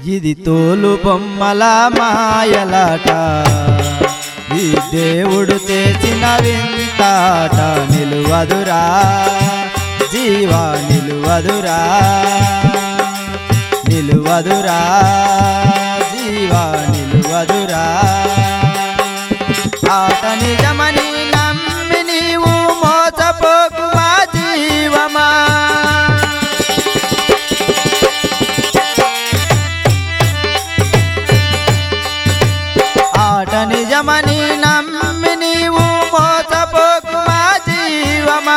ఇది తోలు బొమ్మల మాయలాట ఈ దేవుడు చేసిన వింతాట నిలువదురా జీవా నిలువదురా నిలువదురా జీవా నిలువదురా ఆట నిజమని నమ్మి నీవు మోసపోకు మా జీవమా ఆట నిజమని నమ్మి నీవు మోసపోకు మా జీవమా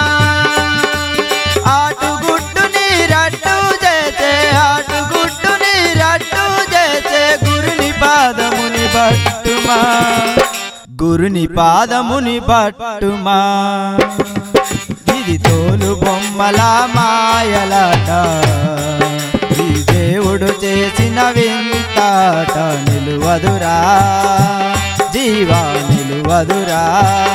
ఆటుగుడ్డు నీ రట్టు చేసే ఆటుగుడ్డు నీ రట్టు చేసే గురుని పాదముని పట్టుమా గురుని పాదముని పట్టుమా ఇది తోలు బొమ్మల మాయలాట ఈ దేవుడు చేసిన వింతాట నిలువదురా జీవా నిలువదురా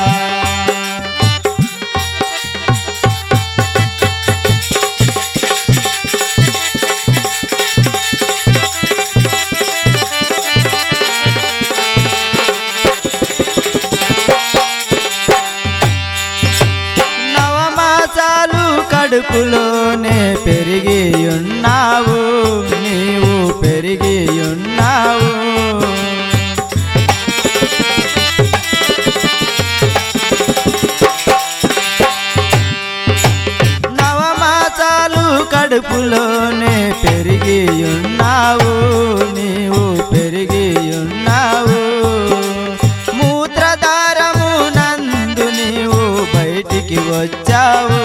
నవమాసాలు కడుపులోనే పెరిగి ఉన్నావు నీవు పెరిగి ఉన్నావు నవమాసాలు కడుపులోనే పెరిగి ఉన్నావు నీవు పెరిగి ఉన్నావు మూత్రధారము నందు నీవు బయటికి వచ్చావు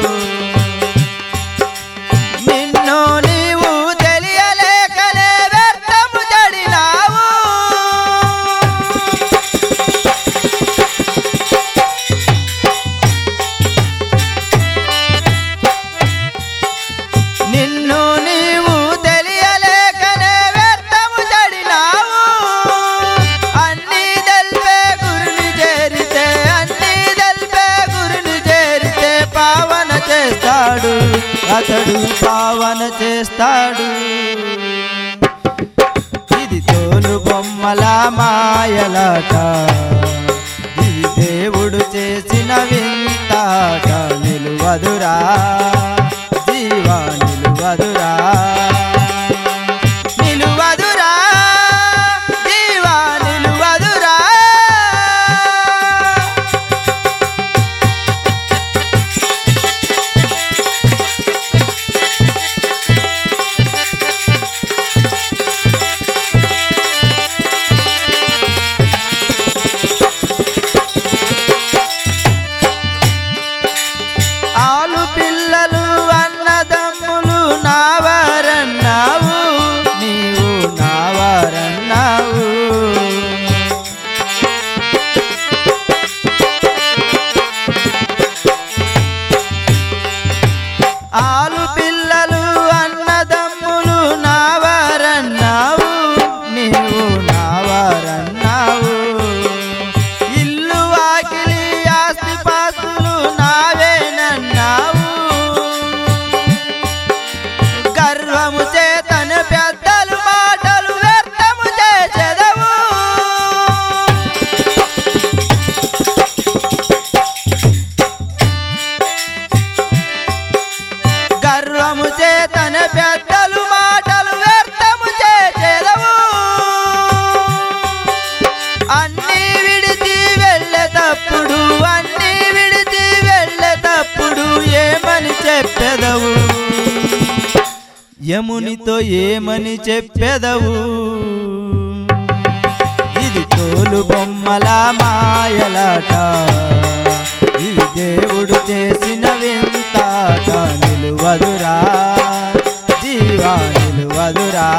నిన్ను నీవు తెలియలేకనే వ్యర్థము జడినావు నిన్ను నీవు తెలియలేకనే వ్యర్థము జడినావు అన్ని తెల్పే గురుని చేరితే అన్ని తెల్పే గురుని చేరితే పావన చేస్తాడు అతడు పావన చేస్తాడు ఇది తోలు బొమ్మల మాయలాట ఇది దేవుడు చేసిన వింతాట నిలువదురా జీవా నిలువదురా నిలువదురా జీవా నిలువదురా ఆలు పిల్లలు అన్నదమ్ములు నావారన్నావు నీవు నావారన్నావు ఆలు పిల్లలు అన్నదమ్ములు నావారన్నావు నీవు నావారన్నావు ఇల్లు వాకిలి ఆస్తి పాస్తులు నావేనన్నావు గర్వము చేతను పెద్దలు మాటలు వ్యర్థము చేసేదవు గర్వము చేతన పెద్దలు మాటలు వ్యర్థము చేసేదవు అన్నీ విడిచి వెళ్ళేటప్పుడు అన్నీ విడిచి వెళ్ళేటప్పుడు ఏమని చెప్పెదవు యమునితో ఏమని చెప్పెదవు ఇది తోలు బొమ్మల మాయలాట ఇది దేవుడు చేసిన వింతాట నిలువదురా జీవా నిలువదురా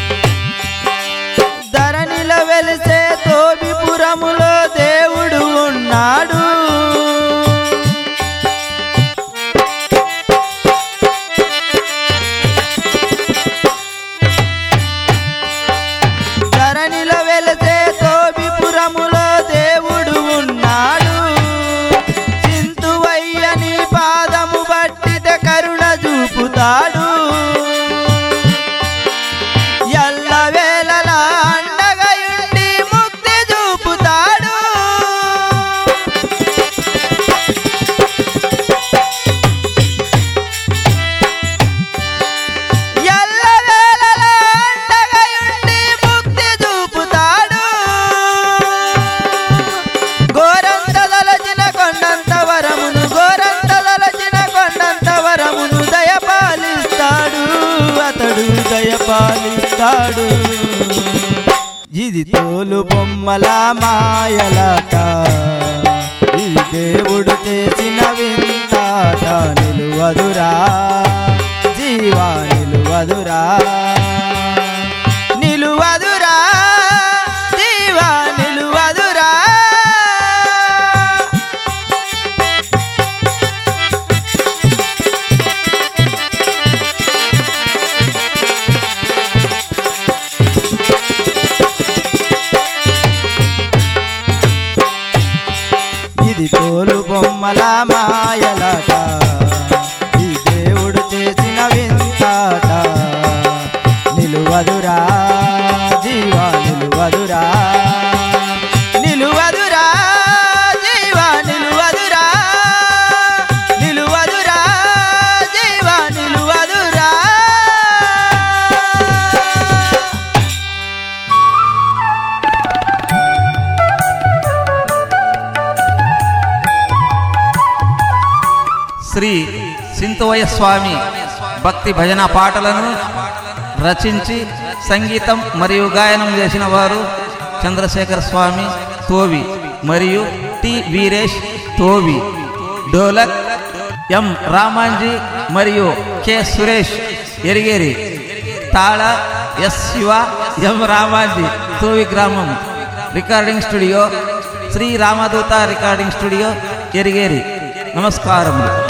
ధరణిలో వెలిసే తోబిపురములో దేవుడు బొమ్మల మాయలాట ఈ దేవుడు చేసిన వింతాట నిలువదురా జీవా నిలువదురా నిలువదురా జీవా నిలువదురా ఇది తోలు బొమ్మల మాయలాట ఈ దేవుడు చేసిన వింతాట నిలువదురా జీవా నిలువదురా నిలువదురా జీవా నిలువదురా నిలువదురా జీవా నిలువదురా శ్రీ సింతవయ్య స్వామి భక్తి భజన పాటలను రచించి సంగీతం మరియు గాయనం చేసిన వారు చంద్రశేఖర స్వామి తోవి మరియు టి వీరేష్ తోవి డోలక్ ఎం రామాంజీ మరియు కె సురేష్ ఎరిగేరి తాళ ఎస్ శివ ఎం రామాంజీ తోవి గ్రామం రికార్డింగ్ స్టూడియో శ్రీ రామదూత రికార్డింగ్ స్టూడియో ఎరిగేరి నమస్కారములు